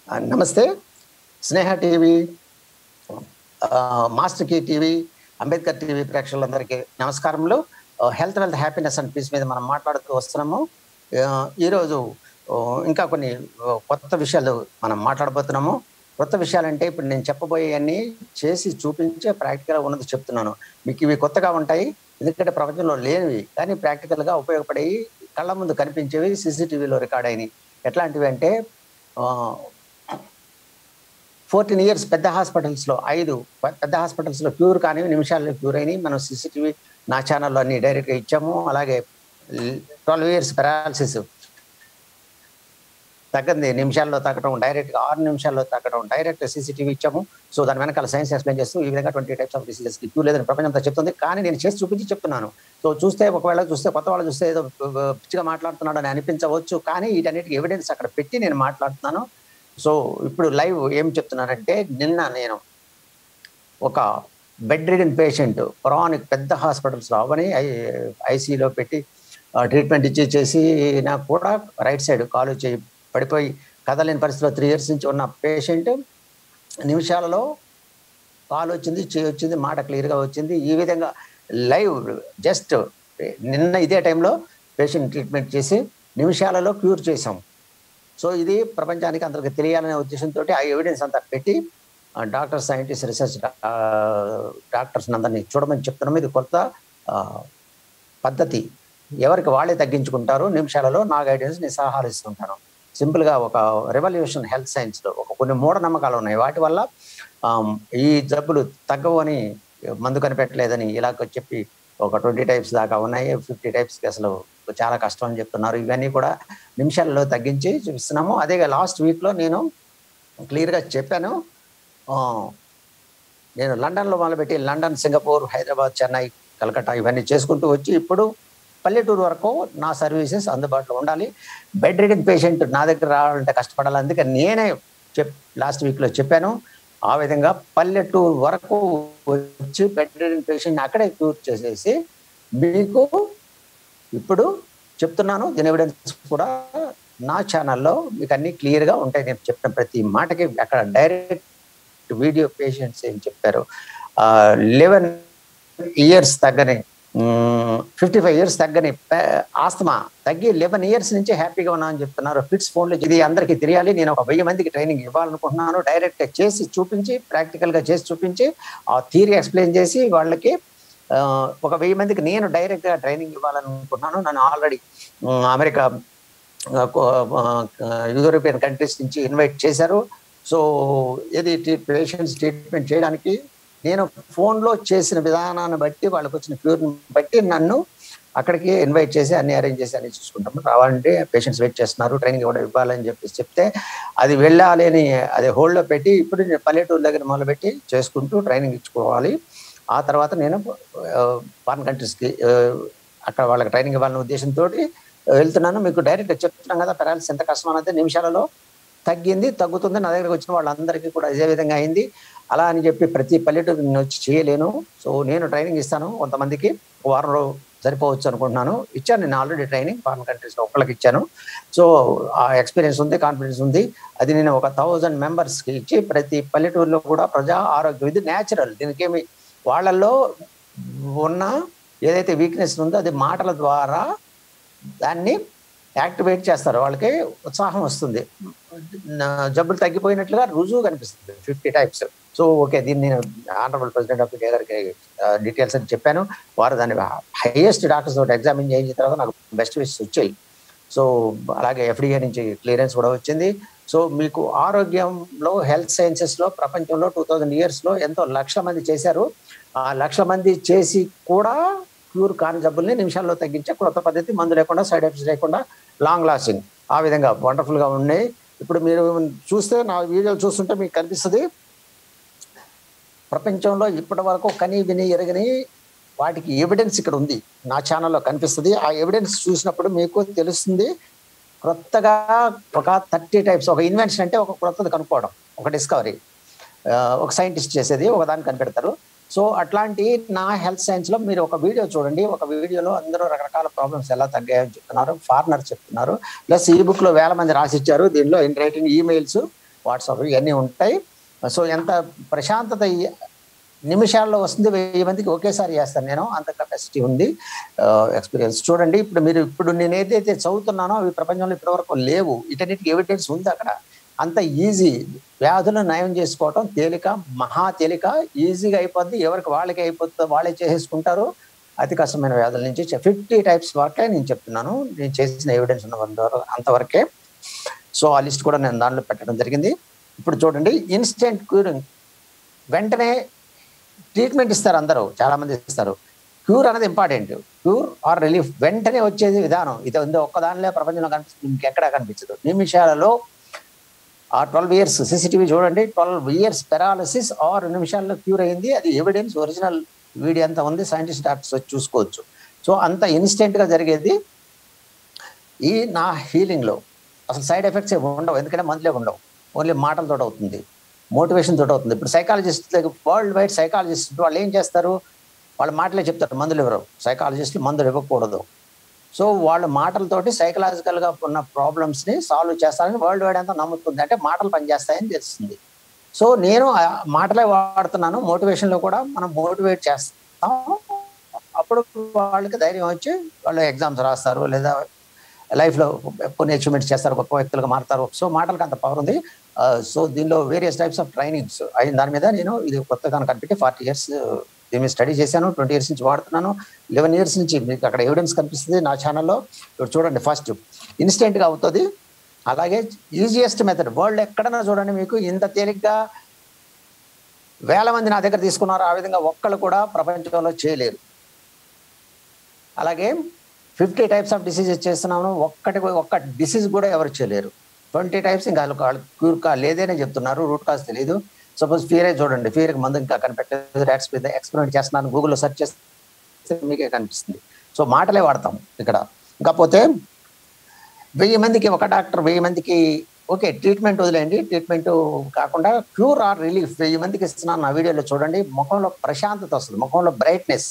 ఆ, నమస్తే స్నేహ టీవీ ఆ, master key TV Ambedkar TV ప్రేక్షకులందరికీ నమస్కారములు ఆ, health wealth happiness and peace మీద మనం మాట్లాడుతూ వస్తున్నాము ఆ, ఈరోజు ఆ, ఇంకా కొన్ని ఆ, కొత్త విషయాలు మనం మాట్లాడబోతున్నాము కొత్త విషయాలంటే ఇప్పుడు నేను చెప్పబోయేవన్నీ చేసి చూపించే ప్రాక్టికల్గా ఉన్నది చెప్తున్నాను మీకు ఇవి కొత్తగా ఉంటాయి ఎందుకంటే ప్రపంచంలో లేనివి కానీ ప్రాక్టికల్గా ఉపయోగపడేవి కళ్ళ ముందు కనిపించేవి సీసీటీవీలో రికార్డ్ అయినవి ఎట్లాంటివి అంటే ఫోర్టీన్ ఇయర్స్ పెద్ద హాస్పిటల్స్లో ఐదు పె- పెద్ద హాస్పిటల్స్లో క్యూర్ కానివి నిమిషాల్లో క్యూర్ అయినాయి మనం సీసీటీవీ నా ఛానల్లో అన్ని డైరెక్ట్గా ఇచ్చాము అలాగే ట్వెల్వ్ ఇయర్స్ పెరాలసిస్ తగ్గంది నిమిషాల్లో తగ్గడం డైరెక్ట్గా ఆరు నిమిషాల్లో తగ్గడం డైరెక్ట్ సీసీటీవీ ఇచ్చాము సో దాని వెనకాల సైన్స్ ఎక్స్ప్లెయిన్ చేస్తూ ఈ విధంగా twenty types of diseases cure లేదని ప్రపంచం అంతా చెప్తుంది కానీ నేను చేసి చూపించి చెప్తున్నాను సో చూస్తే ఒకవేళ చూస్తే కొత్త వాళ్ళు చూస్తే ఏదో ఆ, పిచ్చిగా మాట్లాడుతున్నాడు అని అనిపించవచ్చు కానీ వీటన్నిటికి ఎవిడెన్స్ అక్కడ పెట్టి నేను మాట్లాడుతున్నాను సో ఇప్పుడు లైవ్ ఏం చెప్తున్నానంటే నిన్న నేను ఒక బెడ్ రిడన్ పేషెంట్ క్రానిక్ పెద్ద హాస్పిటల్స్లో అవని ఐ ఐసీలో పెట్టి ట్రీట్మెంట్ ఇచ్చి చేసి నాకు కూడా రైట్ సైడ్ కాలు చేయి పడిపోయి కదలేని పరిస్థితిలో త్రీ ఇయర్స్ నుంచి ఉన్న పేషెంట్ నిమిషాలలో కాలు వచ్చింది చేయి వచ్చింది మాట క్లియర్గా వచ్చింది ఈ విధంగా లైవ్ జస్ట్ నిన్న ఇదే టైంలో పేషెంట్ ట్రీట్మెంట్ చేసి నిమిషాలలో క్యూర్ చేసాం సో ఇది ప్రపంచానికి అందరికి తెలియాలనే ఉద్దేశంతో ఆ ఎవిడెన్స్ అంతా పెట్టి డాక్టర్ సైంటిస్ట్ రీసెర్చ్ డాక్టర్స్ అందరినీ చూడమని చెప్తున్నాం ఇది కొత్త ఆ, పద్ధతి ఎవరికి వాళ్ళే తగ్గించుకుంటారు నిమిషాలలో నా గైడెన్స్ నేను సలహాలు ఇస్తుంటాను సింపుల్గా ఒక రెవల్యూషన్ హెల్త్ సైన్స్లో ఒక కొన్ని మూఢనమ్మకాలు ఉన్నాయి వాటి వల్ల ఆమ్, ఈ జబ్బులు తగ్గవు అని మందు కనిపెట్టలేదని ఇలాగ చెప్పి ఒక ట్వంటీ టైప్స్ దాకా ఉన్నాయి ఫిఫ్టీ టైప్స్కి అసలు చాలా కష్టం అని చెప్తున్నారు ఇవన్నీ కూడా నిమిషాలలో తగ్గించి చూపిస్తున్నాము అదే లాస్ట్ వీక్లో నేను క్లియర్గా చెప్పాను ఆ, నేను లండన్లో మొదలుపెట్టి లండన్ సింగపూర్ హైదరాబాద్ చెన్నై కలకత్తా ఇవన్నీ చేసుకుంటూ వచ్చి ఇప్పుడు పల్లెటూరు వరకు నా సర్వీసెస్ అందుబాటులో ఉండాలి బెడ్ రిడన్ పేషెంట్ నా దగ్గర రావాలంటే కష్టపడాలి అందుకే నేనే చెప్ లాస్ట్ వీక్లో చెప్పాను ఆ విధంగా పల్లెటూరు వరకు వచ్చి బెడ్ రిడన్ పేషెంట్ అక్కడే క్యూర్ చేసేసి మీకు ఇప్పుడు చెప్తున్నాను దీని ఎవిడెన్స్ కూడా నా ఛానల్లో మీకు అన్ని క్లియర్గా ఉంటాయి నేను చెప్పిన ప్రతి మాటకి అక్కడ డైరెక్ట్ వీడియో పేషెంట్స్ ఏం చెప్పారు లెవెన్ ఇయర్స్ తగ్గని ఫిఫ్టీ ఫైవ్ ఇయర్స్ తగ్గని పే- ఆస్తమా తగ్గి లెవెన్ ఇయర్స్ నుంచి హ్యాపీగా ఉన్నా అని చెప్తున్నారు ఫిట్స్ ఫోన్లో ఇది అందరికీ తెలియాలి నేను ఒక వెయ్యి మందికి ట్రైనింగ్ ఇవ్వాలనుకుంటున్నాను డైరెక్ట్ చేసి చూపించి ప్రాక్టికల్గా చేసి చూపించి ఆ థియరీ ఎక్స్ప్లెయిన్ చేసి వాళ్ళకి ఆ, ఒక వెయ్యి మందికి నేను డైరెక్ట్గా ట్రైనింగ్ ఇవ్వాలనుకుంటున్నాను నన్ను ఆల్రెడీ అమెరికా ఆ, కో- ఆ, యూరోపియన్ కంట్రీస్ నుంచి ఇన్వైట్ చేశారు సో ఇది పేషెంట్స్ ట్రీట్మెంట్ చేయడానికి నేను ఫోన్లో చేసిన విధానాన్ని బట్టి వాళ్ళకి వచ్చిన క్యూర్ని బట్టి నన్ను అక్కడికి ఇన్వైట్ చేసి అన్ని అరేంజ్ చేసి అన్ని చూసుకుంటాము రావాలంటే పేషెంట్స్ వెయిట్ చేస్తున్నారు ట్రైనింగ్ కూడా ఇవ్వాలని చెప్పేసి చెప్తే అది వెళ్ళాలి అని అది హోల్డ్లో పెట్టి ఇప్పుడు నేను పల్లెటూరు దగ్గర మొదలుపెట్టి చేసుకుంటూ ట్రైనింగ్ ఇచ్చుకోవాలి ఆ తర్వాత నేను ఫారెన్ కంట్రీస్కి అక్కడ వాళ్ళకి ట్రైనింగ్ ఇవ్వాలనే ఉద్దేశంతో వెళ్తున్నాను మీకు డైరెక్ట్ చెప్తున్నాను కదా పెరాలిసిస్ ఎంత కష్టం అనేది నిమిషాలలో తగ్గింది తగ్గుతుంది నా దగ్గరకు వచ్చిన వాళ్ళందరికీ కూడా ఇదే విధంగా అయింది అలా అని చెప్పి ప్రతి పల్లెటూరు నేను వచ్చి చేయలేను సో నేను ట్రైనింగ్ ఇస్తాను కొంతమందికి ఒక వారంలో సరిపోవచ్చు అనుకుంటున్నాను ఇచ్చాను నేను ఆల్రెడీ ట్రైనింగ్ ఫారెన్ కంట్రీస్లో ఒక్కళ్ళకి ఇచ్చాను సో ఆ ఎక్స్పీరియన్స్ ఉంది కాన్ఫిడెన్స్ ఉంది అది నేను ఒక థౌజండ్ మెంబర్స్కి ఇచ్చి ప్రతి పల్లెటూరులో కూడా ప్రజా ఆరోగ్యం ఇది న్యాచురల్ దీనికి ఏమి వాళ్ళల్లో ఉన్న ఏదైతే వీక్నెస్ ఉందో అది మాటల ద్వారా దాన్ని యాక్టివేట్ చేస్తారు వాళ్ళకి ఉత్సాహం వస్తుంది నా- జబ్బులు తగ్గిపోయినట్లుగా రుజువు కనిపిస్తుంది ఫిఫ్టీ టైప్స్ సో ఓకే దీన్ని నేను ఆనరబుల్ ప్రెసిడెంట్ ఆఫ్ ఇండియా గారికి డీటెయిల్స్ అని చెప్పాను వారు దాన్ని హైయెస్ట్ డాక్టర్స్ తోటి ఎగ్జామిన్ చేయించిన తర్వాత నాకు బెస్ట్ విషెస్ వచ్చాయి సో అలాగే ఎఫ్డిఏ నుంచి క్లియరెన్స్ కూడా వచ్చింది సో మీకు ఆరోగ్యంలో హెల్త్ సైన్సెస్లో ప్రపంచంలో టూ థౌజండ్ ఇయర్స్లో ఎంతో లక్షల మంది చేశారు ఆ లక్షల మంది చేసి కూడా క్యూర్ కాని జబ్బుల్ని నిమిషాల్లో తగ్గించే కొత్త పద్ధతి మందు లేకుండా సైడ్ ఎఫెక్ట్స్ లేకుండా లాంగ్ లాస్టింగ్ ఆ విధంగా వండర్ఫుల్గా ఉన్నాయి ఇప్పుడు మీరు చూస్తే నా వీడియోలు చూస్తుంటే మీకు కనిపిస్తుంది ప్రపంచంలో ఇప్పటి వరకు కని విని ఎరగని వాటికి ఎవిడెన్స్ ఇక్కడ ఉంది నా ఛానల్లో కనిపిస్తుంది ఆ ఎవిడెన్స్ చూసినప్పుడు మీకు తెలుస్తుంది కొత్తగా ఒక థర్టీ టైప్స్ ఒక ఇన్వెన్షన్ అంటే ఒక కొత్తది కనుక్కోవడం ఒక డిస్కవరీ ఒక సైంటిస్ట్ చేసేది ఒక దాన్ని కనిపెడతారు సో అట్లాంటి నా హెల్త్ సైన్స్ లో మీరు ఒక వీడియో చూడండి ఒక వీడియోలో అందరూ రకరకాల ప్రాబ్లమ్స్ ఎలా తగ్గాయని చెప్తున్నారు ఫారినర్ చెప్తున్నారు ప్లస్ ఈ బుక్ లో వేల మంది రాసిచ్చారు దీనిలో ఇన్ రైటింగ్ ఈమెయిల్స్ వాట్సాప్ ఇవన్నీ ఉంటాయి సో ఎంత ప్రశాంతత ఈ- నిమిషాల్లో వస్తుంది వెయ్యి మందికి ఒకేసారి చేస్తాను నేను అంత కెపాసిటీ ఉంది ఎక్స్పీరియన్స్ చూడండి ఇప్పుడు మీరు ఇప్పుడు నేను ఏదైతే చదువుతున్నానో అవి ప్రపంచంలో ఇప్పటివరకు లేవు వీటన్నిటికి ఎవిడెన్స్ ఉంది అక్కడ అంత ఈజీ వ్యాధులను నయం చేసుకోవటం తేలిక మహా తేలిక ఈజీగా అయిపోద్ది ఎవరికి వాళ్ళకి అయిపోతుందో వాళ్ళే చేసేసుకుంటారు అతి కష్టమైన వ్యాధుల నుంచి ఫిఫ్టీ టైప్స్ వరకే నేను చెప్తున్నాను నేను చేసిన ఎవిడెన్స్ ఉన్న వరకు అంతవరకే సో ఆ లిస్ట్ కూడా నేను దానిలో పెట్టడం జరిగింది ఇప్పుడు చూడండి ఇన్స్టెంట్ క్యూరింగ్ వెంటనే ట్రీట్మెంట్ ఇస్తారు అందరూ చాలా మంది ఇస్తారు క్యూర్ అనేది ఇంపార్టెంట్ క్యూర్ ఆర్ రిలీఫ్ వెంటనే వచ్చేది విధానం ఇది ఉంది ఒక్క దానిలో ప్రపంచంలో కనిపిస్తుంది ఇంకెక్కడా కనిపించదు నిమిషాలలో ఆ ట్వెల్వ్ ఇయర్స్ సీసీటీవీ చూడండి ట్వెల్వ్ ఇయర్స్ పెరాలసిస్ ఆరు నిమిషాల్లో క్యూర్ అయింది అది ఎవిడెన్స్ ఒరిజినల్ వీడియో అంతా ఉంది సైంటిస్ట్ డాక్టర్స్ వచ్చి చూసుకోవచ్చు సో అంత ఇన్స్టెంట్ గా జరిగేది ఈ నా హీలింగ్ లో అసలు సైడ్ ఎఫెక్ట్స్ ఏమి ఉండవు ఎందుకంటే మందులే ఉండవు ఓన్లీ మాటలతో అవుతుంది మోటివేషన్ తోటి అవుతుంది ఇప్పుడు సైకాలజిస్ట్ వరల్డ్ వైడ్ సైకాలజిస్ట్ వాళ్ళు ఏం చేస్తారు వాళ్ళ మాటలే చెప్తారు మందులు ఇవ్వరు సైకాలజిస్టులు మందులు ఇవ్వకూడదు సో వాళ్ళ మాటలతోటి సైకలాజికల్ గా ఉన్న ప్రాబ్లమ్స్ ని సాల్వ్ చేస్తారని వరల్డ్ వైడ్ అంతా నమ్ముతుంది అంటే మాటలు పనిచేస్తాయని తెలుస్తుంది సో నేను ఆ మాటలే వాడుతున్నాను మోటివేషన్ లో కూడా మనం మోటివేట్ చేస్తాం అప్పుడు వాళ్ళకి ధైర్యం వచ్చి వాళ్ళు ఎగ్జామ్స్ రాస్తారు లేదా లైఫ్ లో కొన్ని అచీవ్మెంట్స్ చేస్తారు గొప్ప వ్యక్తులుగా మారుతారు సో మాటలకు అంత పవర్ ఉంది సో దీనిలో వేరియస్ టైప్స్ ఆఫ్ ట్రైనింగ్స్ అయిన దాని మీద నేను ఇది కొత్తగా కనిపెట్టి ఫార్టీ ఇయర్స్ దీని మీద స్టడీ చేశాను ట్వంటీ ఇయర్స్ నుంచి వాడుతున్నాను లెవెన్ ఇయర్స్ నుంచి మీకు అక్కడ ఎవిడెన్స్ కనిపిస్తుంది నా ఛానల్లో ఇప్పుడు చూడండి ఫస్ట్ ఇన్స్టెంట్గా అవుతుంది అలాగే ఈజియెస్ట్ మెథడ్ వరల్డ్ ఎక్కడైనా చూడండి మీకు ఇంత తేలిగ్గా వేల మంది నా దగ్గర తీసుకున్నారు ఆ విధంగా ఒక్కళ్ళు కూడా ప్రపంచంలో చేయలేరు అలాగే ఫిఫ్టీ టైప్స్ ఆఫ్ డిసీజెస్ చేస్తున్నాను ఒక్కటి ఒక్క డిసీజ్ కూడా ఎవరు చేయలేరు ట్వంటీ టైప్స్ ఇంకా వాళ్ళు క్యూర్ కా లేదేనే చెప్తున్నారు రూట్ కాజ్ తెలియదు సపోజ్ ఫీరే చూడండి ఫీర్కి మందు ఇంకా కనిపెట్టలేదు ర్యాట్స్ మీద ఎక్స్పెరిమెంట్ చేస్తున్నాను గూగుల్లో సెర్చ్ చేస్తే మీకే కనిపిస్తుంది సో మాటలే వాడతాం ఇక్కడ ఇంకపోతే వెయ్యి మందికి ఒక డాక్టర్ వెయ్యి మందికి ఓకే ట్రీట్మెంట్ వదిలేయండి ట్రీట్మెంట్ కాకుండా క్యూర్ ఆర్ రిలీఫ్ వెయ్యి మందికి ఇస్తున్నాను నా వీడియోలో చూడండి ముఖంలో ప్రశాంతత వస్తుంది ముఖంలో బ్రైట్నెస్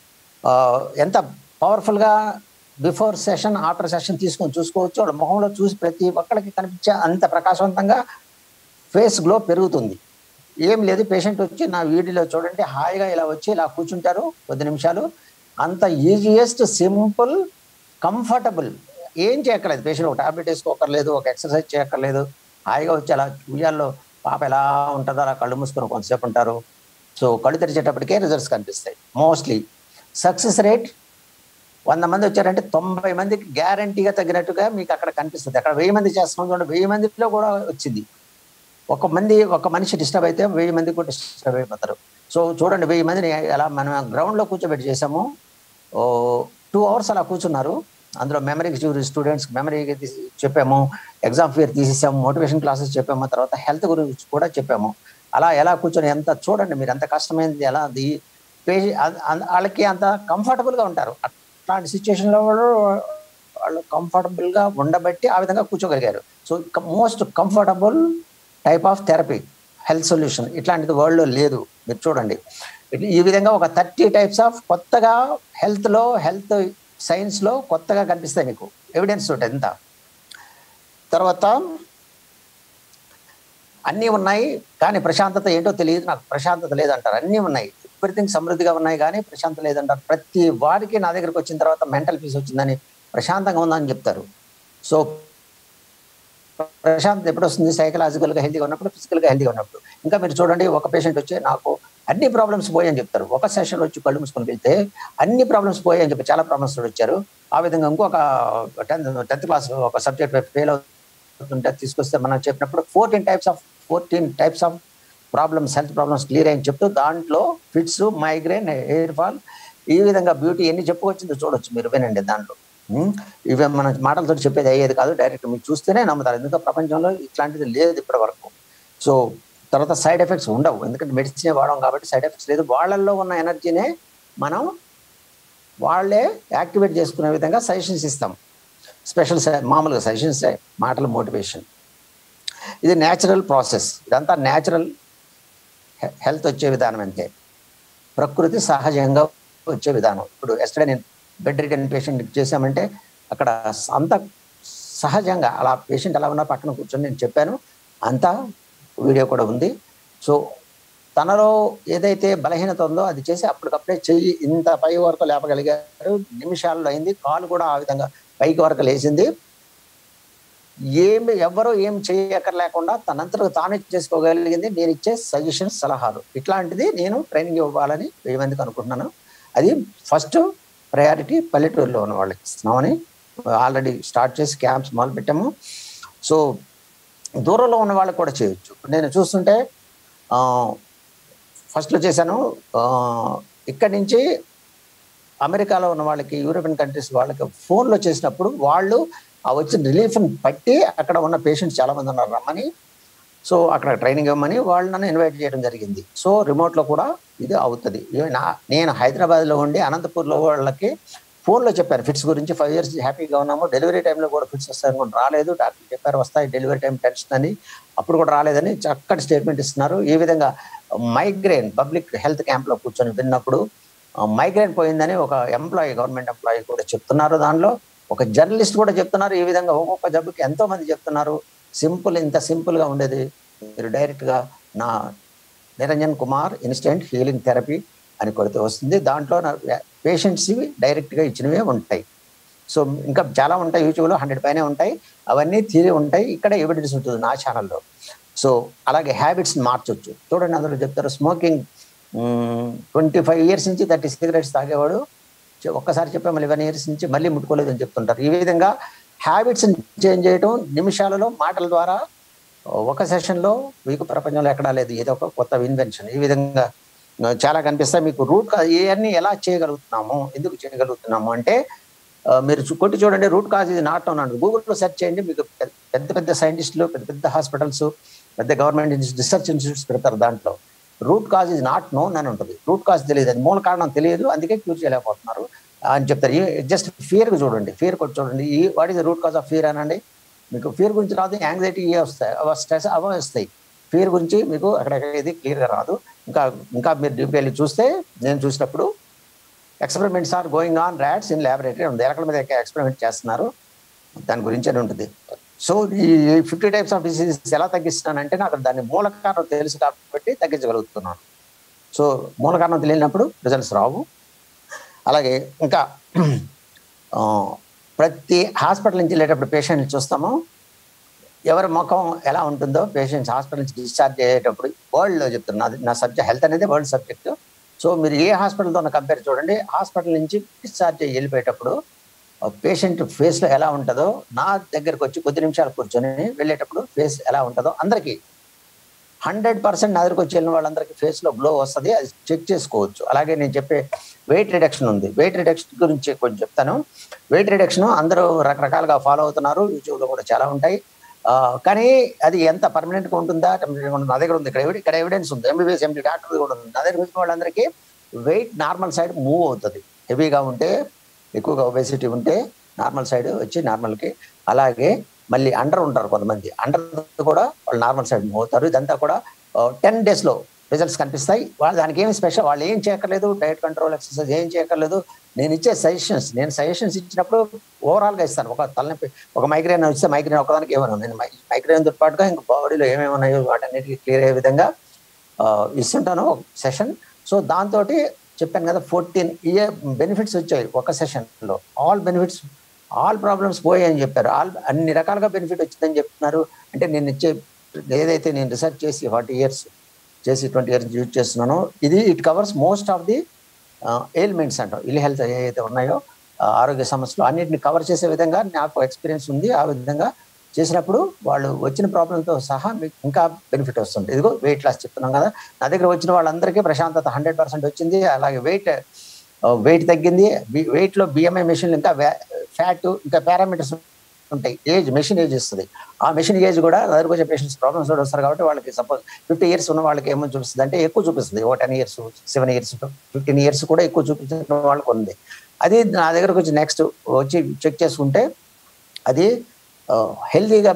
ఎంత పవర్ఫుల్గా బిఫోర్ సెషన్ ఆఫ్టర్ సెషన్ తీసుకొని చూసుకోవచ్చు వాళ్ళ ముఖంలో చూసి ప్రతి ఒక్కరికి కనిపించే అంత ప్రకాశవంతంగా ఫేస్ గ్లో పెరుగుతుంది ఏం లేదు పేషెంట్ వచ్చి నా వీడియోలో చూడండి హాయిగా ఇలా వచ్చి ఇలా కూర్చుంటారు కొద్ది నిమిషాలు అంత ఈజియెస్ట్ సింపుల్ కంఫర్టబుల్ ఏం చేయక్కర్లేదు పేషెంట్ ఒక టాబ్లెట్ వేసుకోకర్లేదు ఒక ఎక్సర్సైజ్ చేయక్కర్లేదు హాయిగా వచ్చి అలా ఉయ్యాల్లో పాప ఎలా ఉంటుందో అలా కళ్ళు మూసుకొని కొంతసేపు ఉంటారు సో కళ్ళు తెరిచేటప్పటికే రిజల్ట్స్ కనిపిస్తాయి మోస్ట్లీ సక్సెస్ రేట్ వంద మంది వచ్చారంటే తొంభై మందికి గ్యారంటీగా తగినట్టుగా మీకు అక్కడ కనిపిస్తుంది అక్కడ వెయ్యి మంది చేస్తున్నాం చూడండి వెయ్యి మందిలో కూడా వచ్చింది ఒక మంది ఒక మనిషి డిస్టర్బ్ అయితే వెయ్యి మంది కూడా డిస్టర్బ్ అయిపోతారు సో చూడండి వెయ్యి మందిని ఎలా మనం గ్రౌండ్లో కూర్చోబెట్టి చేసాము ఓ టూ అవర్స్ అలా కూర్చున్నారు అందులో మెమరీకి చూసి స్టూడెంట్స్ మెమరీకి చెప్పాము ఎగ్జామ్ ఫియర్ తీసేసాము మోటివేషన్ క్లాసెస్ చెప్పాము తర్వాత హెల్త్ గురించి కూడా చెప్పాము అలా ఎలా కూర్చొని ఎంత చూడండి మీరు ఎంత కష్టమైంది ఎలా అది వాళ్ళకి అంత కంఫర్టబుల్గా ఉంటారు అట్లాంటి సిచ్యువేషన్లో వాళ్ళు కంఫర్టబుల్గా ఉండబట్టి ఆ విధంగా కూర్చోగలిగారు so most comfortable type of therapy health solution ఇట్లాంటిది వరల్డ్లో లేదు మీరు చూడండి ఈ విధంగా ఒక థర్టీ టైప్స్ ఆఫ్ కొత్తగా హెల్త్లో హెల్త్ సైన్స్లో కొత్తగా కనిపిస్తాయి మీకు ఎవిడెన్స్ తోటి ఎంత తర్వాత అన్నీ ఉన్నాయి కానీ ప్రశాంతత ఏంటో తెలియదు నాకు ప్రశాంతత లేదంటారు అన్నీ ఉన్నాయి ఎవ్రీథింగ్ సమృద్ధిగా ఉన్నాయి కానీ ప్రశాంతత లేదంటారు ప్రతి వారికి నా దగ్గరకు వచ్చిన తర్వాత మెంటల్ పీస్ వచ్చిందని ప్రశాంతంగా ఉందని చెప్తారు సో ప్రశాంతత ఎప్పుడు వస్తుంది సైకలాజికల్గా హెల్తీగా ఉన్నప్పుడు ఫిజికల్గా హెల్తీగా ఉన్నప్పుడు ఇంకా మీరు చూడండి ఒక పేషెంట్ వచ్చి నాకు అన్ని ప్రాబ్లమ్స్ పోయాయని చెప్తారు ఒక సెషన్ వచ్చి కళ్ళు మూసుకొని వెళ్తే అన్ని ప్రాబ్లమ్స్ పోయాయని చెప్పి చాలా ప్రాబ్లమ్స్ వచ్చారు ఆ విధంగా ఇంకొక టెన్త్ టెన్త్ క్లాస్ ఒక సబ్జెక్ట్ ఫెయిల్ అవుతుంటే తీసుకొస్తే మనం చెప్పినప్పుడు fourteen types of fourteen types of problems health problems clear అని చెప్తూ దాంట్లో ఫిట్స్ మైగ్రేన్ హెయిర్ ఫాల్ ఈ విధంగా బ్యూటీ ఎన్ని చెప్పుకొచ్చిందో చూడొచ్చు మీరు వినండి దాంట్లో ఇవి మన మాటలతో చెప్పేది అయ్యేది కాదు డైరెక్ట్ మీరు చూస్తేనే నమ్ముతారు ఎందుకంటే ప్రపంచంలో ఇట్లాంటిది లేదు ఇప్పటి వరకు సో తర్వాత సైడ్ ఎఫెక్ట్స్ ఉండవు ఎందుకంటే మెడిసిన్ వాడడం కాబట్టి సైడ్ ఎఫెక్ట్స్ లేదు వాళ్ళల్లో ఉన్న ఎనర్జీనే మనం వాళ్ళే యాక్టివేట్ చేసుకునే విధంగా సజెషన్స్ ఇస్తాం స్పెషల్ మామూలుగా సజెషన్స్ మాటల మోటివేషన్ ఇది న్యాచురల్ ప్రాసెస్ ఇదంతా న్యాచురల్ హెల్త్ వచ్చే విధానం అంతే ప్రకృతి సహజంగా వచ్చే విధానం ఇప్పుడు ఎస్టర్డే నేను బెడ్ రిటర్న్ పేషెంట్ చేశామంటే అక్కడ అంత సహజంగా అలా పేషెంట్ ఎలా ఉన్నా పక్కన కూర్చొని నేను చెప్పాను అంతా వీడియో కూడా ఉంది సో తనలో ఏదైతే బలహీనత ఉందో అది చేసి అప్పటికప్పుడే చెయ్యి ఇంత పై వరకు లేపగలిగారు నిమిషాల్లో అయింది కాలు కూడా ఆ విధంగా పైకి వరకు లేచింది ఏమి ఎవరు ఏం చేయక్కర్లేకుండా తనంతట తానే చేసుకోగలిగింది నేను ఇచ్చే సజెషన్స్ సలహాలు ఇట్లాంటిది నేను ట్రైనింగ్ ఇవ్వాలని వెయ్యి మందికి అనుకుంటున్నాను అది ఫస్ట్ ప్రయారిటీ పల్లెటూరులో ఉన్న వాళ్ళకి ఇస్తున్నామని ఆల్రెడీ స్టార్ట్ చేసి క్యాంప్స్ మొదలు పెట్టాము సో దూరంలో ఉన్న వాళ్ళకి కూడా చేయొచ్చు నేను చూస్తుంటే ఫస్ట్లో చేశాను ఆ, ఇక్కడి నుంచి అమెరికాలో ఉన్న వాళ్ళకి యూరోపియన్ కంట్రీస్ వాళ్ళకి ఫోన్లో చేసినప్పుడు వాళ్ళు ఆ వచ్చిన రిలీఫ్ని బట్టి అక్కడ ఉన్న పేషెంట్స్ చాలా మంది ఉన్నారు రమ్మని సో అక్కడ ట్రైనింగ్ ఇవ్వమని వాళ్ళు నన్ను ఇన్వైట్ చేయడం జరిగింది సో రిమోట్లో కూడా ఇది అవుతుంది ఇవి నా నేను హైదరాబాద్లో ఉండి అనంతపూర్లో వాళ్ళకి ఫోన్లో చెప్పారు ఫిట్స్ గురించి ఫైవ్ ఇయర్స్ హ్యాపీగా ఉన్నాము డెలివరీ టైంలో కూడా ఫిట్స్ వస్తాయని కూడా రాలేదు డాక్టర్ చెప్పారు వస్తాయి డెలివరీ టైం టెన్షన్ అని అప్పుడు కూడా రాలేదని చక్కటి స్టేట్మెంట్ ఇస్తున్నారు ఈ విధంగా మైగ్రేన్ పబ్లిక్ హెల్త్ క్యాంప్లో కూర్చొని విన్నప్పుడు మైగ్రేన్ పోయిందని ఒక ఎంప్లాయీ గవర్నమెంట్ ఎంప్లాయీ కూడా చెప్తున్నారు దానిలో ఒక జర్నలిస్ట్ కూడా చెప్తున్నారు ఈ విధంగా ఒక్కొక్క జబ్బుకి ఎంతో మంది చెప్తున్నారు సింపుల్ ఇంత సింపుల్ గా ఉండేది మీరు డైరెక్ట్ గా నా Niranjan Kumar instant healing therapy అని కొడితే వస్తుంది దాంట్లో పేషెంట్స్ డైరెక్ట్ గా ఇచ్చినవే ఉంటాయి సో ఇంకా చాలా ఉంటాయి యూట్యూబ్లో హండ్రెడ్ పైనే ఉంటాయి అవన్నీ థియరీ ఉంటాయి ఇక్కడ ఎవిడెన్స్ ఉంటుంది నా ఛానల్లో సో అలాగే హ్యాబిట్స్ మార్చొచ్చు చూడండి అందులో చెప్తారు స్మోకింగ్ ట్వంటీ ఫైవ్ ఇయర్స్ నుంచి థర్టీ సిగరెట్స్ తాగేవాడు చె- ఒక్కసారి చెప్పే మళ్ళీ వన్ ఇయర్స్ నుంచి మళ్ళీ ముట్టుకోలేదు అని చెప్తుంటారు ఈ విధంగా హ్యాబిట్స్ చేంజ్ చేయడం నిమిషాలలో మాటల ద్వారా ఒక సెషన్లో మీకు ప్రపంచంలో ఎక్కడా లేదు ఏదో ఒక కొత్త ఇన్వెన్షన్ ఈ విధంగా ఆ, చాలా కనిపిస్తాయి మీకు రూట్ ఇవన్నీ ఎలా చేయగలుగుతున్నాము ఎందుకు చేయగలుగుతున్నాము అంటే ఆ, మీరు చూ- కొట్టి చూడండి రూట్ కాజ్ ఇది నాట్ అన్నాడు గూగుల్లో సెర్చ్ చేయండి మీకు పెద్ద పెద్ద పెద్ద సైంటిస్టులు పెద్ద పెద్ద హాస్పిటల్స్ పెద్ద గవర్నమెంట్ రీసెర్చ్ ఇన్స్టిట్యూట్స్ పెడతారు దాంట్లో root cause is not known అని ఉంటుంది రూట్ కాజ్ తెలియదు అది మూల కారణం తెలియదు అందుకే క్యూర్ చేయలేకపోతున్నారు అని చెప్తారు జస్ట్ ఫియర్ చూడండి ఫియర్ కొట్టి చూడండి ఈ what is root cause of fear అనండి మీకు ఫియర్ గురించి రాదు యాంగ్జైటీ వస్తాయి అవ స్ట్రెస్ అవ వస్తాయి ఫియర్ గురించి మీకు అక్కడక్కడ ఇది క్లియర్గా రాదు ఇంకా ఇంకా మీరు డీప్ వెళ్ళి చూస్తే నేను చూసినప్పుడు experiments are going on rats in laboratory ఉంది ఎలకల మీద ఎక్స్పెరిమెంట్ చేస్తున్నారు దాని గురించి అని ఉంటుంది సో ఈ ఫిఫ్టీ టైప్స్ ఆఫ్ డిసీజెస్ ఎలా తగ్గిస్తున్నానంటే నాకు దాని మూల కారణం తెలుసు కాబట్టి తగ్గించగలుగుతున్నాను సో మూల కారణం తెలియనప్పుడు రిజల్ట్స్ రావు అలాగే ఇంకా ఆ, ప్రతి హాస్పిటల్ నుంచి వెళ్ళేటప్పుడు పేషెంట్ చూస్తాము ఎవరి ముఖం ఎలా ఉంటుందో పేషెంట్స్ హాస్పిటల్ నుంచి డిశ్చార్జ్ అయ్యేటప్పుడు వరల్డ్లో చెప్తున్నా అది నా సబ్జెక్ట్ హెల్త్ అనేది వరల్డ్ సబ్జెక్ట్ సో మీరు ఏ హాస్పిటల్తో కంపేర్ చూడండి హాస్పిటల్ నుంచి డిశ్చార్జ్ అయ్యి వెళ్ళిపోయేటప్పుడు పేషెంట్ ఫేస్లో ఎలా ఉంటుందో నా దగ్గరకు వచ్చి కొద్ది నిమిషాలు కూర్చొని వెళ్ళేటప్పుడు ఫేస్ ఎలా ఉంటుందో అందరికీ హండ్రెడ్ పర్సెంట్ నా దగ్గరకు వచ్చి వెళ్ళిన వాళ్ళందరికీ ఫేస్లో గ్లో వస్తుంది అది చెక్ చేసుకోవచ్చు అలాగే నేను చెప్పే వెయిట్ రిడక్షన్ ఉంది వెయిట్ రిడక్షన్ గురించి కొంచెం చెప్తాను వెయిట్ రిడక్షన్ అందరూ రకరకాలుగా ఫాలో అవుతున్నారు యూట్యూబ్లో కూడా చాలా ఉంటాయి ఆ, కానీ అది ఎంత పర్మనెంట్ గా ఉంటుందా temporary గా ఉంటుందా? నా దగ్గర ఉంది ఇక్కడ ఎవిడ- ఇక్కడ ఎవిడెన్స్ ఉంది ఎంబీబీఎస్ ఎండి డాక్టర్ కూడా ఉంది నా దగ్గర వచ్చిన వాళ్ళందరికీ వెయిట్ నార్మల్ సైడ్ మూవ్ అవుతుంది హెవీగా ఉంటే ఎక్కువగా ఒబేసిటీ ఉంటే నార్మల్ సైడ్ వచ్చి నార్మల్కి అలాగే మళ్ళీ అండర్ ఉంటారు కొంతమంది అండర్ కూడా వాళ్ళు నార్మల్ సైడ్ మూవ్ అవుతారు ఇదంతా కూడా టెన్ డేస్లో రిజల్ట్స్ కనిపిస్తాయి వాళ్ళు దానికి ఏమి స్పెషల్ వాళ్ళు ఏం చేయక్కర్లేదు డైట్ కంట్రోల్ ఎక్సర్సైజ్ ఏం చేయక్కర్లేదు నేను ఇచ్చే సజెషన్స్ నేను సజెషన్స్ ఇచ్చినప్పుడు overall గా ఇస్తాను ఒక తలనొప్పి ఒక మైగ్రేన్ వస్తే మైగ్రేన్ ఒకదానికి ఏమైనా నేను మైగ్రేన్ తో పాటుగా ఇంకా బాడీలో ఏమేమి ఉన్నాయో వాటన్నిటికీ క్లియర్ అయ్యే విధంగా ఆ, ఇస్తుంటాను ఒక సెషన్ సో దాంతో చెప్పాను కదా ఫోర్టీన్ ఇయర్ బెనిఫిట్స్ వచ్చాయి ఒక సెషన్లో ఆల్ బెనిఫిట్స్ ఆల్ ప్రాబ్లమ్స్ పోయాయని చెప్పారు ఆల్ అన్ని రకాలుగా బెనిఫిట్ వచ్చిందని చెప్తున్నారు అంటే నేను ఇచ్చే ఏదైతే నేను రిసర్చ్ చేసి ఫార్టీ ఇయర్స్ చేసి ట్వంటీ ఇయర్స్ యూజ్ చేస్తున్నానో ఇది it covers most of the ailments అంటాం ఇల్ హెల్త్ ఏవైతే ఉన్నాయో ఆ, ఆరోగ్య సమస్యలు అన్నిటిని కవర్ చేసే విధంగా నాకు ఎక్స్పీరియన్స్ ఉంది ఆ విధంగా చేసినప్పుడు వాళ్ళు వచ్చిన ప్రాబ్లంతో సహా మీకు ఇంకా బెనిఫిట్ వస్తుంది ఇదిగో వెయిట్ లాస్ చెప్తున్నాం కదా నా దగ్గర వచ్చిన వాళ్ళందరికీ ప్రశాంతత హండ్రెడ్ పర్సెంట్ వచ్చింది అలాగే వెయిట్ వెయిట్ తగ్గింది వెయిట్ లో బిఎంఐ మెషిన్ ఇంకా ఫ్యాట్ ఇంకా పారామీటర్స్ ఉంటాయి ఏజ్ మెషిన్ ఏజ్ ఇస్తుంది ఆ మెషిన్ ఏజ్ కూడా నా దగ్గరకు వచ్చే పేషెంట్స్ ప్రాబ్లమ్స్ కూడా వస్తారు కాబట్టి వాళ్ళకి సపోజ్ ఫిఫ్టీ ఇయర్స్ ఉన్న వాళ్ళకి ఏమో చూపిస్తుంది అంటే ఎక్కువ చూపిస్తుంది ఓ ten years seven years fifteen years కూడా ఎక్కువ చూపించిన వాళ్ళకి ఉంది అది నా దగ్గరకు వచ్చి నెక్స్ట్ వచ్చి చెక్ చేసుకుంటే అది హెల్తీగా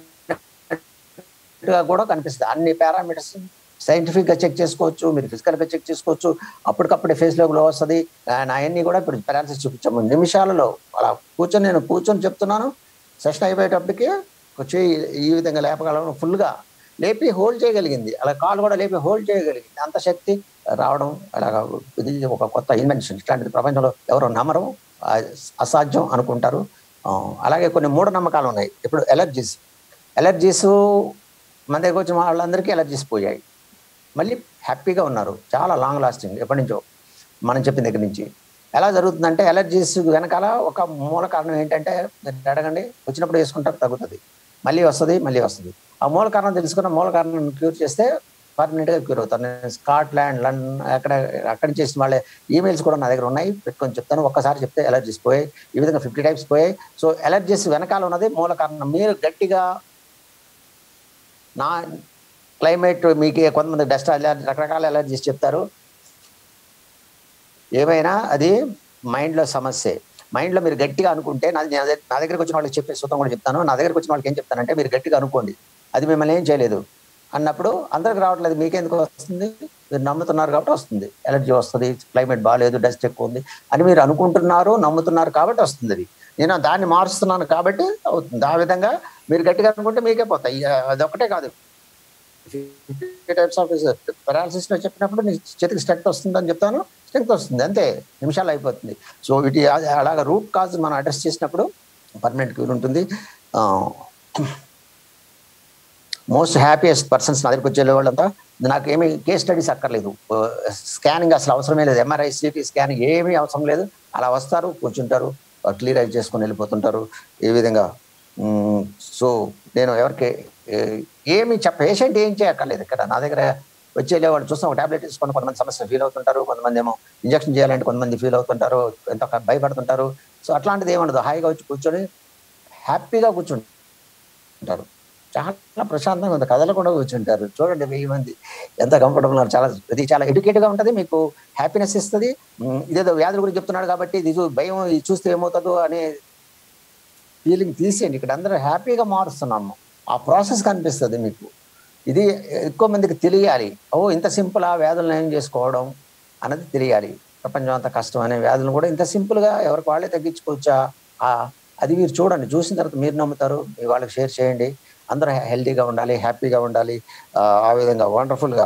మారినట్టుగా కూడా కనిపిస్తుంది అన్ని పారామీటర్స్ సైంటిఫిక్ గా చెక్ చేసుకోవచ్చు మీరు ఫిజికల్ గా చెక్ చేసుకోవచ్చు అప్పటికప్పుడే ఫేస్ లో గ్లో వస్తుంది అవన్నీ కూడా ఇప్పుడు పెరాలసిస్ చూపించాము నిమిషాలలో అలా కూర్చొని నేను కూర్చొని చెప్తున్నాను సెషన్ అయిపోయేటప్పటికి ఒక చేయి ఈ విధంగా లేపగలను ఫుల్గా లేపి హోల్డ్ చేయగలిగింది అలా కాలు కూడా లేపి హోల్డ్ చేయగలిగింది అంత శక్తి రావడం అలాగా ఇది ఒక కొత్త ఇన్వెన్షన్ ఇట్లాంటిది ప్రపంచంలో ఎవరు నమ్మరు ఆ, అసాధ్యం అనుకుంటారు ఆ, అలాగే కొన్ని మూఢనమ్మకాలు ఉన్నాయి ఇప్పుడు ఎలర్జీస్ ఎలర్జీస్ మన దగ్గర వచ్చిన వాళ్ళందరికీ ఎలర్జీస్ పోయాయి మళ్ళీ హ్యాపీగా ఉన్నారు చాలా లాంగ్ లాస్టింగ్ ఎప్పటి నుంచో మనం చెప్పిన దగ్గర నుంచి ఎలా జరుగుతుందంటే ఎలర్జీస్ వెనకాల ఒక మూల కారణం ఏంటంటే మీరు అడగండి వచ్చినప్పుడు వేసుకుంటారు తగ్గుతుంది మళ్ళీ వస్తుంది మళ్ళీ వస్తుంది ఆ మూల కారణం తెలుసుకున్న మూల కారణం క్యూర్ చేస్తే పర్మనెంట్గా క్యూర్ అవుతారు నేను స్కాట్లాండ్ లండన్ అక్కడ అక్కడి నుంచి చేసిన వాళ్ళ ఈమెయిల్స్ కూడా నా దగ్గర ఉన్నాయి పెట్టుకొని చెప్తాను ఒక్కసారి చెప్తే ఎలర్జీస్ పోయాయి ఈ విధంగా ఫిఫ్టీ టైప్స్ పోయాయి సో ఎలర్జీస్ వెనకాల ఉన్నది మూల కారణం మీరు గట్టిగా నా క్లైమేట్ మీకు కొంతమంది డస్ట్ అలర్జీ రకరకాల ఎలర్జీస్ చెప్తారు ఏమైనా అది మైండ్లో సమస్యే మైండ్లో మీరు గట్టిగా అనుకుంటే నా నా దగ్గర- నా దగ్గరికి వచ్చిన వాళ్ళకి చెప్పే సూత్రం కూడా చెప్తాను నా దగ్గరికి వచ్చిన వాళ్ళకి ఏం చెప్తానంటే మీరు గట్టిగా అనుకోండి అది మిమ్మల్ని ఏం చేయలేదు అన్నప్పుడు అందరికి రావట్లేదు మీకెందుకు వస్తుంది మీరు నమ్ముతున్నారు కాబట్టి వస్తుంది ఎలర్జీ వస్తుంది క్లైమేట్ బాగాలేదు డస్ట్ ఎక్కువ ఉంది అని మీరు అనుకుంటున్నారు నమ్ముతున్నారు కాబట్టి వస్తుంది అది నేను దాన్ని మారుస్తున్నాను కాబట్టి అవుతుంది ఆ విధంగా మీరు గట్టిగా అనుకుంటే మీకే పోతాయి ఇక అదొకటే కాదు టైప్స్ ఆఫ్ పెరాలసిస్ లో చెప్పినప్పుడు నీ చేతికి స్ట్రెంగ్త్ వస్తుందని చెప్తాను స్ట్రెంగ్త్ వస్తుంది అంతే నిమిషాలు అయిపోతుంది సో ఇటు అలాగా రూట్ కాజ్ మనం అడ్రస్ చేసినప్పుడు పర్మనెంట్ క్యూర్ ఉంటుంది మోస్ట్ హ్యాపీయెస్ట్ పర్సన్స్ నా దగ్గరికి వచ్చే వాళ్ళంతా నాకు ఏమి కేస్ స్టడీస్ అక్కర్లేదు స్కానింగ్ అసలు అవసరమే లేదు ఎంఆర్ఐ సిటీ స్కానింగ్ ఏమీ అవసరం లేదు అలా వస్తారు కూర్చుంటారు క్లియర్ అయి చేసుకొని వెళ్ళిపోతుంటారు ఈ విధంగా సో నేను ఎవరికి ఏ- ఏమి చెప్ప పేషెంట్ ఏం చేయక్కర్లేదు ఇక్కడ నా దగ్గర వచ్చే వాళ్ళు చూస్తాం ఒక టాబ్లెట్ తీసుకొని కొంతమంది సమస్య ఫీల్ అవుతుంటారు కొంతమంది ఏమో ఇంజక్షన్ చేయాలంటే కొంతమంది ఫీల్ అవుతుంటారు ఎంతో భయపడుతుంటారు సో అట్లాంటిది ఏముండదు హాయిగా వచ్చి కూర్చొని హ్యాపీగా కూర్చుంటారు చాలా ప్రశాంతంగా ఉంది కదలకుండా కూర్చుంటారు చూడండి వెయ్యి మంది ఎంత కంఫర్టబుల్ ఉన్నారు చాలా ఇది చాలా educated గా ఉంటుంది మీకు హ్యాపీనెస్ ఇస్తుంది ఉమ్, ఇదేదో వ్యాధుల గురించి చెప్తున్నాడు కాబట్టి ఇది చూ- భయం ఇది చూస్తే ఏమవుతుందో అనే ఫీలింగ్ తీసేయండి ఇక్కడ అందరూ హ్యాపీగా మారుస్తున్నాము ఆ ప్రాసెస్ కనిపిస్తుంది మీకు ఇది ఎక్కువ మందికి తెలియాలి ఓ ఇంత సింపుల్ ఆ వ్యాధులను ఏం చేసుకోవడం అన్నది తెలియాలి ప్రపంచం అంత కష్టం అనే వ్యాధులను కూడా ఇంత simple గా ఎవరికి వాళ్ళే తగ్గించుకోవచ్చా ఆ అది మీరు చూడండి చూసిన తర్వాత మీరు నమ్ముతారు మీ వాళ్ళకి షేర్ చేయండి అందరూ హెల్తీగా ఉండాలి హ్యాపీగా ఉండాలి ఆ, ఆ విధంగా వండర్ఫుల్గా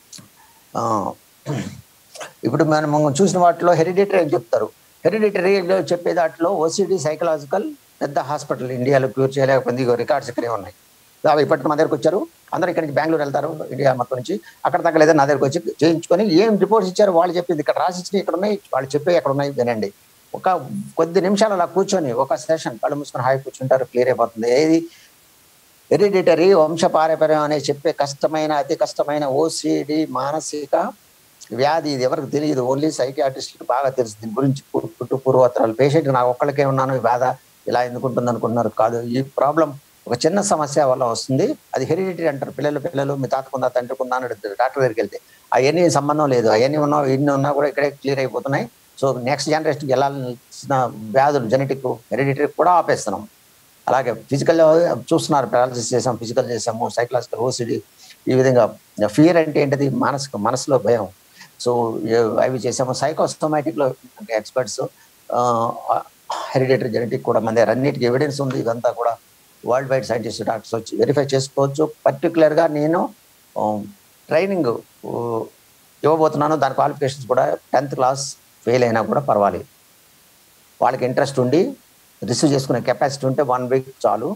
ఇప్పుడు మనం చూసిన వాటిలో హెరిడిటరీ అని చెప్తారు హెరిడిటరీలో చెప్పే దాంట్లో ఓసిడి సైకలాజికల్ పెద్ద హాస్పిటల్ ఇండియాలో క్యూర్ చేయలేకపోయింది ఇగో రికార్డ్స్ ఇక్కడే ఉన్నాయి అవి ఇప్పటికి మా దగ్గరకు వచ్చారు అందరూ ఇక్కడి నుంచి బెంగళూరు వెళ్తారు ఇండియా మొత్తం నుంచి అక్కడ తగ్గలేదు నా దగ్గరకు వచ్చి చేయించుకొని ఏం రిపోర్ట్స్ ఇచ్చారు వాళ్ళు చెప్పింది ఇక్కడ రాసి ఇచ్చినవి ఇక్కడ ఉన్నాయి వాళ్ళు చెప్పే ఎక్కడ ఉన్నాయి వినండి ఒక కొద్ది నిమిషాలు అలా కూర్చొని ఒక సెషన్ కళ్ళు మూసుకొని హాయి కూర్చుంటారు క్లియర్ అయిపోతుంది ఏది హెరిడిటరీ వంశపారంపర్యం అనే చెప్పే కష్టమైన అతి కష్టమైన ఓసిడి మానసిక వ్యాధి ఇది ఎవరికి తెలియదు ఓన్లీ సైకియాట్రిస్ట్కి బాగా తెలుసు దీని గురించి పు- పుట్టు పూర్వోత్తరాలు పేషెంట్ నాకు ఒక్కళ్ళకే ఉన్నాను ఈ బాధ ఇలా ఎందుకుంటుంది అనుకుంటున్నారు కాదు ఈ ప్రాబ్లం ఒక చిన్న సమస్య వల్ల వస్తుంది అది హెరిడిటరీ అంటారు పిల్లలు పిల్లలు మీ తాతకుందా తండ్రికుందా అని అడుగుతారు డాక్టర్ దగ్గరికి వెళ్తే అవన్నీ సంబంధం లేదు అవన్నీ ఉన్నా ఇన్ని ఉన్నా కూడా ఇక్కడే క్లియర్ అయిపోతున్నాయి సో నెక్స్ట్ జనరేషన్కి వెళ్ళాల్సిన వ్యాధులు జెనెటిక్ హెరిడిటరీ కూడా ఆపేస్తున్నాం అలాగే ఫిజికల్ చూస్తున్నారు పారాలసిస్ చేసాం ఫిజికల్ చేసాము సైకలాజికల్ ఓసిడి ఈ విధంగా ఫియర్ అంటే ఏంటిది మనసుకు మనసులో భయం సో ఏ- అవి చేసాము సైకోసోమాటిక్ లో అంటే ఎక్స్పర్ట్స్ హెరిడేటరీ జెనెటిక్ కూడా మన దగ్గర అన్నిటికీ ఎవిడెన్స్ ఉంది ఇదంతా కూడా వరల్డ్ వైడ్ సైంటిస్ట్ డాక్టర్స్ వచ్చి వెరిఫై చేసుకోవచ్చు Particular గా నేను ట్రైనింగ్ ఇవ్వబోతున్నాను దాని క్వాలిఫికేషన్స్ కూడా టెన్త్ క్లాస్ ఫెయిల్ అయినా కూడా పర్వాలేదు వాళ్ళకి ఇంట్రెస్ట్ ఉండి రిసీవ్ చేసుకునే కెపాసిటీ ఉంటే వన్ వీక్ చాలు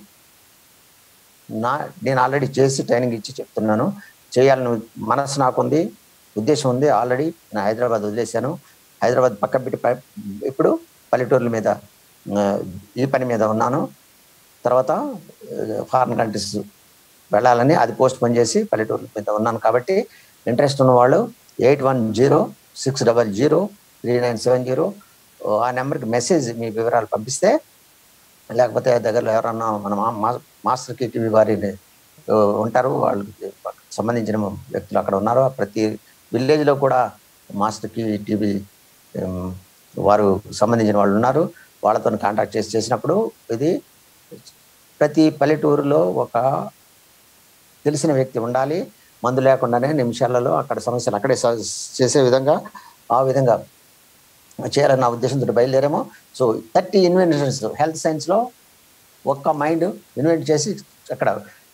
నా నేను ఆల్రెడీ చేసి ట్రైనింగ్ ఇచ్చి చెప్తున్నాను చేయాలని మనసు నాకుంది ఉద్దేశం ఉంది ఆల్రెడీ నేను హైదరాబాద్ వదిలేశాను హైదరాబాద్ పక్క పెట్టి ప- ఇప్పుడు పల్లెటూర్ల మీద ఆ, ఈ పని మీద ఉన్నాను తర్వాత ఫారిన్ కంట్రీస్ వెళ్ళాలని అది పోస్ట్ పోన్ చేసి పల్లెటూర్ల మీద ఉన్నాను కాబట్టి ఇంట్రెస్ట్ ఉన్న వాళ్ళు eight one zero six double zero three nine seven zero ఆ నెంబర్కి మెసేజ్ మీ వివరాలు పంపిస్తే లేకపోతే దగ్గరలో ఎవరన్నా మన మా- మా- మాస్టర్ కి టీవీ వారిని ఆ, ఉంటారు వాళ్ళకి సంబంధించిన వ్యక్తులు అక్కడ ఉన్నారు ప్రతి విలేజ్ లో కూడా మాస్టర్ కి టీవీ ఉమ్, వారు సంబంధించిన వాళ్ళు ఉన్నారు వాళ్ళతో కాంటాక్ట్ చేసి చేసినప్పుడు ఇది ప్రతి పల్లెటూరులో ఒక తెలిసిన వ్యక్తి ఉండాలి మందు లేకుండానే నిమిషాలలో అక్కడ సమస్యలు అక్కడే స- చేసే విధంగా ఆ విధంగా చేయాలన్న నా ఉద్దేశంతో బయలుదేరాము so thirty inventions health science లో ఒక్క మైండ్ ఇన్వెంట్ చేసి అక్కడ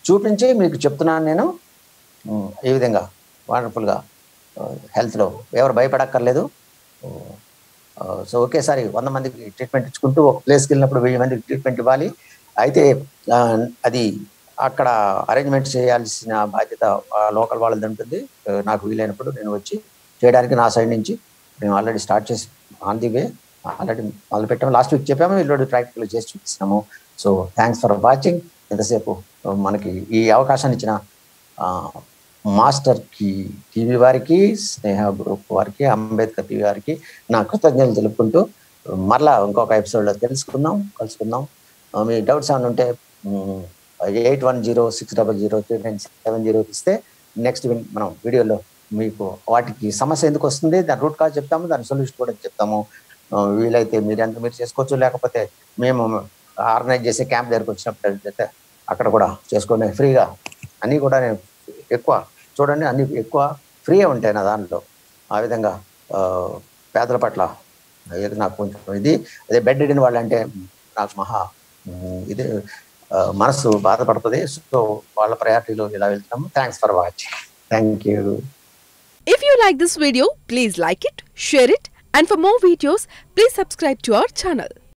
చూపించి మీకు చెప్తున్నాను నేను ఉమ్, ఈ విధంగా వండర్ఫుల్గా హెల్త్లో ఎవరు భయపడక్కర్లేదు ఆ, సో ఒకేసారి వంద మందికి ట్రీట్మెంట్ ఇచ్చుకుంటూ ఒక ప్లేస్కి వెళ్ళినప్పుడు వెయ్యి మందికి ట్రీట్మెంట్ ఇవ్వాలి అయితే ఆ, అది అక్కడ అరేంజ్మెంట్ చేయాల్సిన బాధ్యత లోకల్ వాళ్ళది ఉంటుంది ఆ, నాకు వీలైనప్పుడు నేను వచ్చి చేయడానికి నా సైడ్ నుంచి మేము ఆల్రెడీ స్టార్ట్ చేసి ఆన్ ది వే ఆల్రెడీ మొదలు పెట్టాము లాస్ట్ వీక్ చెప్పాము ఈరోజు ప్రాక్టికల్ చేసి చూపిస్తున్నాము సో థ్యాంక్స్ ఫర్ వాచింగ్ ఎంతసేపు మనకి ఈ అవకాశాన్ని ఇచ్చిన ఆ, మాస్టర్ కి టీవీ వారికి స్నేహ గ్రూప్ వారికి అంబేద్కర్ టీవీ వారికి నా కృతజ్ఞతలు తెలుపుకుంటూ మరలా ఇంకొక ఎపిసోడ్లో తెలుసుకుందాం కలుసుకుందాం ఆ, మీ డౌట్స్ ఏమైనా ఉంటే eight one zero six double zero three nine seven zero ఇస్తే నెక్స్ట్ మనం వీడియోలో మీకు వాటికి సమస్య ఎందుకు వస్తుంది దాని రూట్ కాజ్ చెప్తాము దాని సొల్యూషన్ కూడా చెప్తాము ఆ, వీలైతే మీరు ఎంత మీరు చేసుకోవచ్చు లేకపోతే మేము ఆర్గనైజ్ చేసే క్యాంప్ దగ్గరకు వచ్చినప్పుడు అయితే అక్కడ కూడా చేసుకునే ఫ్రీగా అన్నీ కూడా నేను ఎక్కువ చూడండి అన్ని ఎక్కువ ఫ్రీ ఉంటాయి నా దాంట్లో ఆ విధంగా ఆ, పేదల పట్ల ఏది నాకు కొంచెం ఇది అదే బెడ్ ఎడిన వాళ్ళు అంటే నాకు మహా ఉమ్, ఇది ఆ, మనసు బాధపడుతుంది సో వాళ్ళ ప్రయారిటీలో ఇలా వెళ్తున్నాము thanks for watching thank you If you like this video, please like it, share it, and for more videos, please subscribe to our channel.